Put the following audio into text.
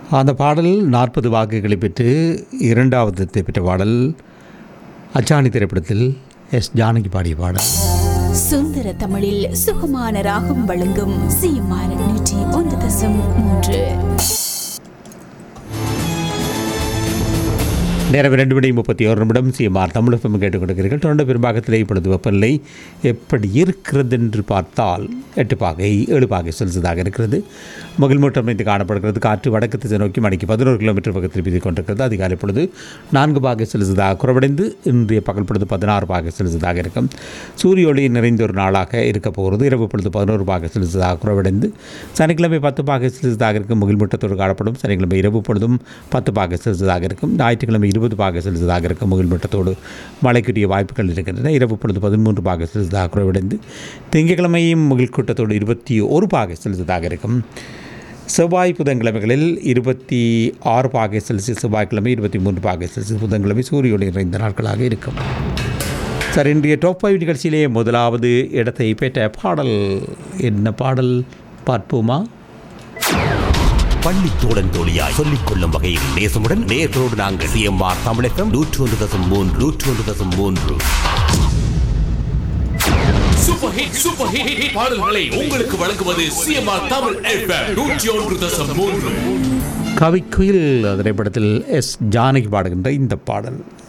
அந்த பாடல் நாற்பது வாக்குகளை பெற்று இரண்டாவது இடத்தை பெற்ற பாடல் அச்சாணி திரைப்படத்தில் எஸ் ஜானகி பாடிய பாடல் சுந்தர தமிழில் சுகமான ராகம் வழங்கும் சிஎம்ஆர் நூற்றி ஒன்று தசம் மூன்று நேரம் இரண்டு மணி முப்பத்தி ஒரு நிமிடம் சிஎம்ஆர் தமிழகம் கேட்டுக் கொடுக்கிறீர்கள் தொடர்ந்து பெரும்பாகத்திலே இப்பொழுது வெப்பநிலை எப்படி இருக்கிறது என்று பார்த்தால் எட்டு பாகை ஏழு பாகை செல்சியஸாக இருக்கிறது முகில் மூட்டம் அமைந்து காணப்படுகிறது காற்று வடக்கு திசை நோக்கி மணிக்கு பதினோரு கிலோமீட்டர் பக்கத்தில் வீதி கொண்டிருக்கிறது அதிகாலை பொழுது நான்கு பாகை செல்சியஸாக குறைவடைந்து இன்றைய பகல் பொழுது பதினாறு பாகை செல்சியஸாக இருக்கும் சூரிய ஒளி நிறைந்த ஒரு நாளாக இருக்க போகிறது இரவு பொழுது பதினோரு பாகை செல்சியஸாக குறைவடைந்து சனிக்கிழமை பத்து பாகை செல்சியஸாக இருக்கும் முகில் மூட்டத்தோடு காணப்படும் சனிக்கிழமை இரவு பொழுதும் பத்து பாகை செல்சியஸாக இருக்கும் ஞாயிற்றுக்கிழமை இருபது பாகை செல்சியஸாக இருக்கும் முகில் மூட்டத்தோடு மழைக்குரிய வாய்ப்புகள் இருக்கின்றன இரவு பொழுது பதிமூன்று பாகை செல்சியஸாக குறைவடைந்து திங்கட்கிழமையும் முகில் கூட்டத்தோடு இருபத்தி ஒரு பாகை செல்சியஸாக இருக்கும் செவ்வாய் புதன்கிழமைகளில் இருபத்தி ஆறு பாகை செல்சியஸ் செவ்வாய்க்கிழமை இருபத்தி மூன்று பாகை செல்சியஸ் புதன்கிழமை சூரிய ஒளி நிறைந்த நாட்களாக இருக்கும் சார் இன்றைய டாப் ஃபைவ் நிகழ்ச்சியிலே முதலாவது இடத்தை பெற்ற பாடல் என்ன பாடல் பார்ப்போமா பள்ளி தோழன் தோழியாய் சொல்லிக் கொள்ளும் வகையில் நேசமுடன் நேர்களோடு நாங்கள் சிஎம்ஆர் தமிழகம் நூற்று ஒன்று தசம் மூன்று நூற்று ஒன்று தசம் மூன்று super hit super hit hit பாடல்களை உங்களுக்கு வழங்குவது சிஎம்ஆர் தமிழ் எஃப்எம் நூற்றி ஒன்று தசம் மூன்று கவிக்குயில் திரைப்படத்தில் எஸ் ஜானகி பாடுகின்ற இந்த பாடல்